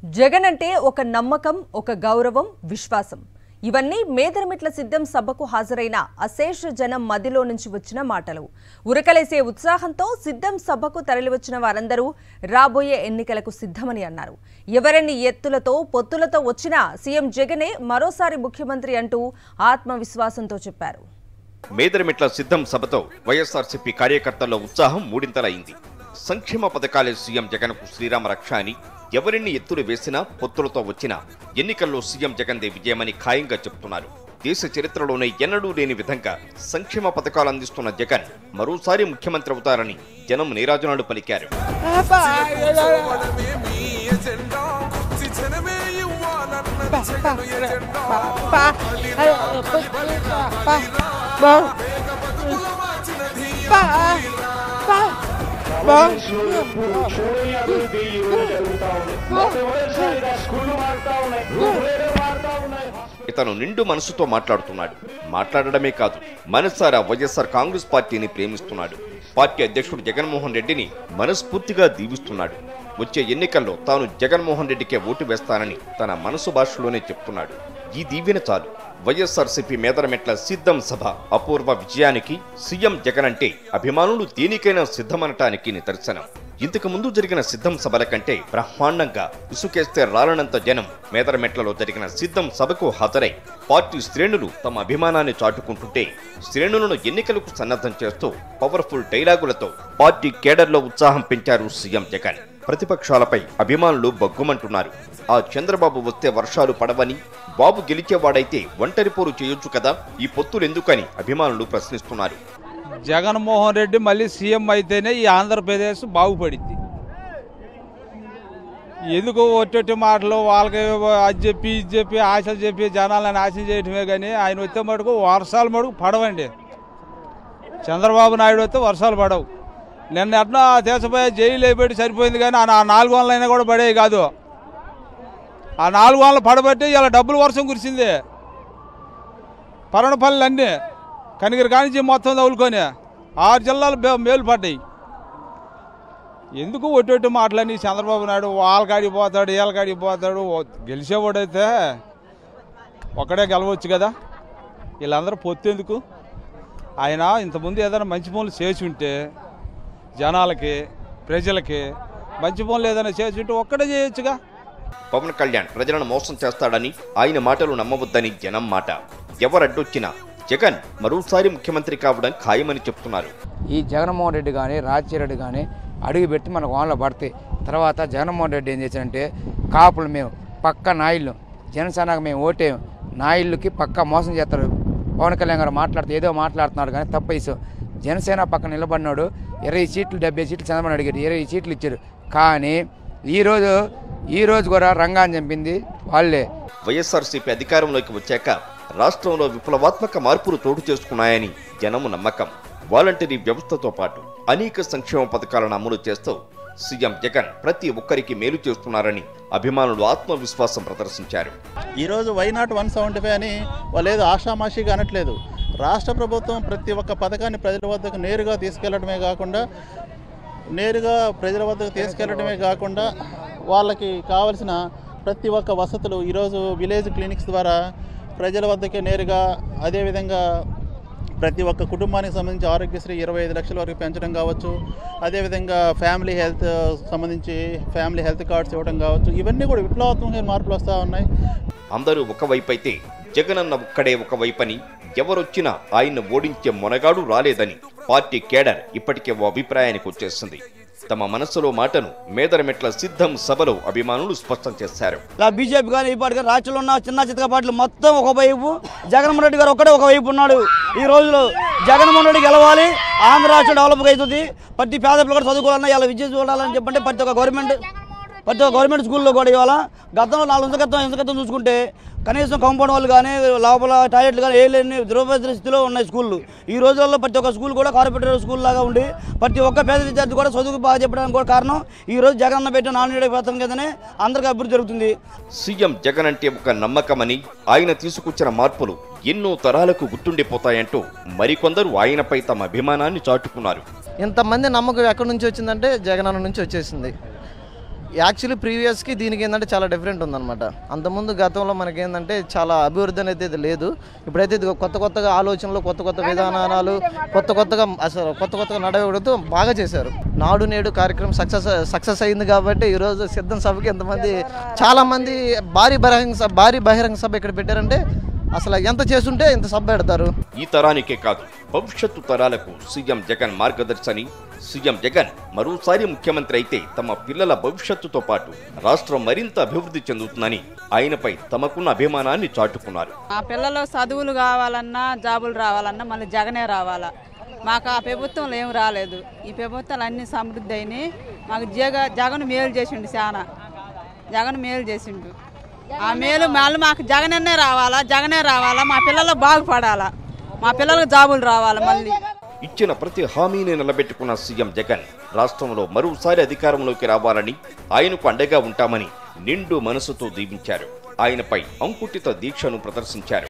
జగన్ అంటే ఒక నమ్మకం ఒక గౌరవం విశ్వాసం ఇవన్నీ మేదరమిట్ల సిద్ధం సభకు హాజరైన అశేష జనం మదిలో నుంచి వచ్చిన మాటలు ఉరకలేసే ఉత్సాహంతో సిద్ధం సభకు తరలివచ్చిన వారందరూ రాబోయే ఎన్నికలకు సిద్ధమని అన్నారు ఎవరెన్ని ఎత్తులతో పొత్తులతో వచ్చినా సీఎం జగనే మరోసారి ముఖ్యమంత్రి అంటూ ఆత్మవిశ్వాసంతో చెప్పారు మేదరమిట్ల సిద్ధం సభతో వైఎస్ఆర్సీపీ కార్యకర్తల్లో ఉత్సాహం మూడింతలైంది సంక్షేమ పథకాలే సీఎం జగన్కు శ్రీరామ రక్ష అని ఎవరిన్ని ఎత్తులు వేసినా పొత్తులతో వచ్చినా ఎన్నికల్లో సీఎం జగన్దే విజయమని ఖాయంగా చెప్తున్నారు దేశ చరిత్రలోనే ఎన్నడూ లేని విధంగా సంక్షేమ పథకాలు అందిస్తున్న జగన్ మరోసారి ముఖ్యమంత్రి అవుతారని జనం నీరాజనాలు పలికారు పడమే మీ ఎజెండా కుర్చీ జనమే ఇవ్వాలన్న జగన్ ఎజెండా బతుకుల మార్చిన ధీర ఆంధ్రప్రదేశ్లో ఎప్పుడు చూడని అభివృద్ధి ఈ రోజు జరుగుతా ఉంది మొట్టమొదటిసారిగా స్కూళ్ళు మారుతా ఉన్నాయి గురువులు మారుతా ఉన్నాయి ఇతను నిండు మనసుతో మాట్లాడుతున్నాడు మాట్లాడడమే కాదు మనసారా వైఎస్ఆర్ కాంగ్రెస్ పార్టీని ప్రేమిస్తున్నాడు పార్టీ అధ్యక్షుడు జగన్మోహన్ రెడ్డిని మనస్ఫూర్తిగా దీవిస్తున్నాడు వచ్చే ఎన్నికల్లో తాను జగన్మోహన్ రెడ్డికే ఓటు వేస్తానని తన మనసు భాషలోనే చెప్తున్నాడు ఈ దీవెన చాలు వైఎస్ఆర్సీపీ మేదరమెట్ల సిద్ధం సభ అపూర్వ విజయానికి సీఎం జగన్ అంటే అభిమానులు దేనికైనా సిద్ధమనటానికి నిదర్శనం ఇంతకు ముందు జరిగిన సిద్ధం సభల కంటే బ్రహ్మాండంగా ఇసుకేస్తే రాలనంత జనం మేదరమెట్లలో జరిగిన సిద్ధం సభకు హాజరై పార్టీ శ్రేణులు తమ అభిమానాన్ని చాటుకుంటుంటే శ్రేణులను ఎన్నికలకు సన్నద్ధం చేస్తూ పవర్ఫుల్ డైలాగులతో పార్టీ కేడర్లో ఉత్సాహం పెంచారు సీఎం జగన్ ప్రతిపక్షాలపై అభిమానులు బగ్గుమంటున్నారు ఆ చంద్రబాబు వస్తే వర్షాలు పడవని బాబు గెలిచేవాడైతే ఒంటరి పోరు చేయొచ్చు కదా ఈ పొత్తులు ఎందుకని అభిమానులు ప్రశ్నిస్తున్నారు జగన్మోహన్ రెడ్డి మళ్ళీ సీఎం అయితేనే ఈ ఆంధ్రప్రదేశ్ బాగుపడిద్ది ఎందుకు ఒట్టొట్టి మాటలు వాళ్ళకి అది చెప్పి ఇది చెప్పి ఆశలు చెప్పి జనాలను ఆశ చేయటమే కానీ ఆయన వస్తే మటుకు వర్షాలు మటుకు పడవండి చంద్రబాబు నాయుడు వస్తే వర్షాలు పడవు నిన్న ఎట్లా దేశపోయే జైలు అయిపోయి సరిపోయింది కానీ ఆ నాలుగు వందలైనా కూడా పడేవి కాదు ఆ నాలుగు వందలు పడబట్టి ఇలా డబ్బులు వర్షం కురిసింది పరణపల్లి అన్నీ కనిగిరి కానించి మొత్తం తగులుకొని ఆరు జిల్లాలు బే- మేలు పడ్డాయి ఎందుకు ఒట్టి ఒట్టి మాటలని చంద్రబాబు నాయుడు వాళ్ళకాడికి పోతాడు వీళ్ళకాడికి పోతాడు ఓ- గెలిచేవాడైతే ఒక్కడే గెలవచ్చు కదా వీళ్ళందరూ పొత్తెందుకు ఆయన ఇంతకుముందు ఏదైనా మంచి పనులు చేసి ఉంటే జనాలకి ప్రజలకి మంచి పనులు ఏదైనా చేసి ఉంటే ఒక్కడే చేయొచ్చుగా పవన్ కళ్యాణ్ ప్రజలను మోసం చేస్తాడని ఆయన మాటలు నమ్మవద్దని జనం మాట ఎవరడ్డొచ్చినా జగన్ మరోసారి ముఖ్యమంత్రి కావడం ఖాయమని చెప్తున్నారు ఈ జగన్మోహన్ రెడ్డి కానీ రాజశేఖర రెడ్డి కానీ అడుగు పెట్టి మనకు వానలో పడతాయి తర్వాత జగన్మోహన్ రెడ్డి ఏం చేశాడంటే కాపులు మేము పక్క నాయిళ్ళు జనసేనకు మేము ఓటేం నాయిళ్ళకి పక్క మోసం చేస్తారు పవన్ కళ్యాణ్ గారు మాట్లాడితే ఏదో మాట్లాడుతున్నాడు కానీ తప్పేసు జనసేన పక్కన నిలబడినాడు ఇరవై సీట్లు డెబ్బై సీట్లు చంద్రబాబు అడిగారు ఇరవై సీట్లు ఇచ్చారు కానీ ఈరోజు ఈ రోజు కూడా రంగాన్ని చంపింది వాళ్ళే వైఎస్ఆర్సీపీ అధికారంలోకి వచ్చాక రాష్ట్రంలో విప్లవాత్మక మార్పులు చోటు చేసుకున్నాయని జనము నమ్మకం వాలంటరీ వ్యవస్థతో పాటు అనేక సంక్షేమ పథకాలను అమలు చేస్తూ సీఎం జగన్ ప్రతి ఒక్కరికి మేలు చేస్తున్నారని అభిమానులు ఆత్మవిశ్వాసం ప్రదర్శించారు ఈరోజు వైనాట్ వన్ సెవెంటీ ఫైవ్ అని వాళ్ళు ఏదో ఆషామాషిగా అనట్లేదు రాష్ట్ర ప్రభుత్వం ప్రతి ఒక్క పథకాన్ని ప్రజల వద్దకు నేరుగా తీసుకెళ్లడమే కాకుండా నేరుగా ప్రజల వద్దకు తీసుకెళ్లడమే కాకుండా వాళ్ళకి కావలసిన ప్రతి ఒక్క వసతులు ఈరోజు విలేజ్ క్లినిక్స్ ద్వారా ప్రజల వద్దకే నేరుగా అదేవిధంగా ప్రతి ఒక్క కుటుంబానికి సంబంధించి ఆరోగ్యశ్రీ ఇరవై ఐదు లక్షల వరకు పెంచడం కావచ్చు అదేవిధంగా ఫ్యామిలీ హెల్త్ సంబంధించి ఫ్యామిలీ హెల్త్ కార్డ్స్ ఇవ్వడం కావచ్చు ఇవన్నీ కూడా విప్లవాత్మకమైన మార్పులు వస్తూ ఉన్నాయి అందరూ ఒకవైపైతే జగనన్న ఒక్కడే ఒకవైపని ఎవరొచ్చినా ఆయన్ను ఓడించే మొనగాడు రాలేదని పార్టీ కేడర్ ఇప్పటికే ఓ అభిప్రాయానికి వచ్చేసింది తమ మనసులో మాటను మేదరమెట్ల సిద్ధం సభలో అభిమానులు స్పష్టం చేశారు ఇలా బీజేపీ కానీ ఈ పార్టీ కానీ రాష్ట్రంలో ఉన్న చిన్న చితక పార్టీలు మొత్తం ఒకవైపు జగన్మోహన్ రెడ్డి గారు ఒక్కడే ఒకవైపు ఉన్నాడు ఈ రోజులో జగన్మోహన్ రెడ్డి గెలవాలి ఆంధ్ర రాష్ట్రం డెవలప్ అవుతుంది ప్రతి పేద పిల్లలు కూడా చదువుకోవాలన్నా ఇలా విద్య చూడాలని చెప్పంటే ప్రతి ఒక్క గవర్నమెంట్ ప్రతి ఒక్క గవర్నమెంట్ స్కూల్లో కూడా ఇవాళ గతంలో నాలుగు ఇంతకత్వం ఇంతకత్వం చూసుకుంటే కనీసం కాంపౌండ్ వాళ్ళు కానీ లోపల టాయిలెట్లు కానీ ఏ లేని ద్రౌపది స్థితిలో ఉన్నాయి స్కూళ్ళు ఈ రోజుల్లో ప్రతి ఒక్క స్కూల్ కూడా కార్పొరేటర్ స్కూల్ లాగా ఉండి ప్రతి ఒక్క పేద విద్యార్థి కూడా చదువుకు బాగా చెప్పడానికి కూడా కారణం ఈ రోజు జగన్ పెట్టిన నాన్న పథకం కిందనే అందరికీ అభివృద్ధి జరుగుతుంది సీఎం జగన్ అంటే ఒక నమ్మకమని ఆయన తీసుకొచ్చిన మార్పులు ఎన్నో తరాలకు గుర్తుండిపోతాయంటూ మరికొందరు ఆయనపై తమ అభిమానాన్ని చాటుకున్నారు ఇంతమంది నమ్మకం ఎక్కడి నుంచి వచ్చిందంటే జగనన్న నుంచి వచ్చేసింది యాక్చువల్లీ ప్రీవియస్కి దీనికి ఏంటంటే చాలా డిఫరెంట్ ఉందన్నమాట అంతకుముందు గతంలో మనకి ఏంటంటే చాలా అభివృద్ధి అనేది ఇది లేదు ఇప్పుడైతే ఇది కొత్త కొత్తగా ఆలోచనలు కొత్త కొత్త విధానాలు కొత్త కొత్తగా అసలు కొత్త కొత్తగా నడవడంతో బాగా చేశారు నాడు నేడు కార్యక్రమం సక్సెస్ సక్సెస్ అయింది కాబట్టి ఈరోజు సిద్ధం సభకి ఎంతమంది చాలామంది భారీ బహిరంగ సభ భారీ బహిరంగ సభ ఇక్కడ పెట్టారంటే అసలు ఎంత చేసుంటే ఇంత సభ పెడతారు ఈ తరానికే కాదు భవిష్యత్తు తరాలకు సీఎం జగన్ మార్గదర్శని సీఎం జగన్ మరోసారి ముఖ్యమంత్రి అయితే తమ పిల్లల భవిష్యత్తుతో పాటు రాష్ట్రం మరింత అభివృద్ధి చెందుతుందని ఆయనపై తమకున్న అభిమానాన్ని చాటుకున్నారు మా పిల్లలు చదువులు కావాలన్నా జాబులు రావాలన్నా మళ్ళీ జగనే రావాలా మాకు ఆ ప్రభుత్వంలో ఏం రాలేదు ఈ ప్రభుత్వాలు అన్ని సమృద్ధి అయినాయి మాకు జగ జగన్ మేలు చేసిండు చాలా జగన్ మేలు చేసిండు ఆ మేలు మళ్ళీ మాకు జగనన్నే రావాలా జగనే రావాలా మా పిల్లలు బాగుపడాలా మా పిల్లలకు జాబులు రావాలా మళ్ళీ ఇచ్చిన ప్రతి హామీని నిలబెట్టుకున్న సీఎం జగన్ రాష్ట్రంలో మరోసారి అధికారంలోకి రావాలని ఆయనకు అండగా ఉంటామని నిండు మనసుతో దీవించారు ఆయనపై అంకుటిత దీక్షను ప్రదర్శించారు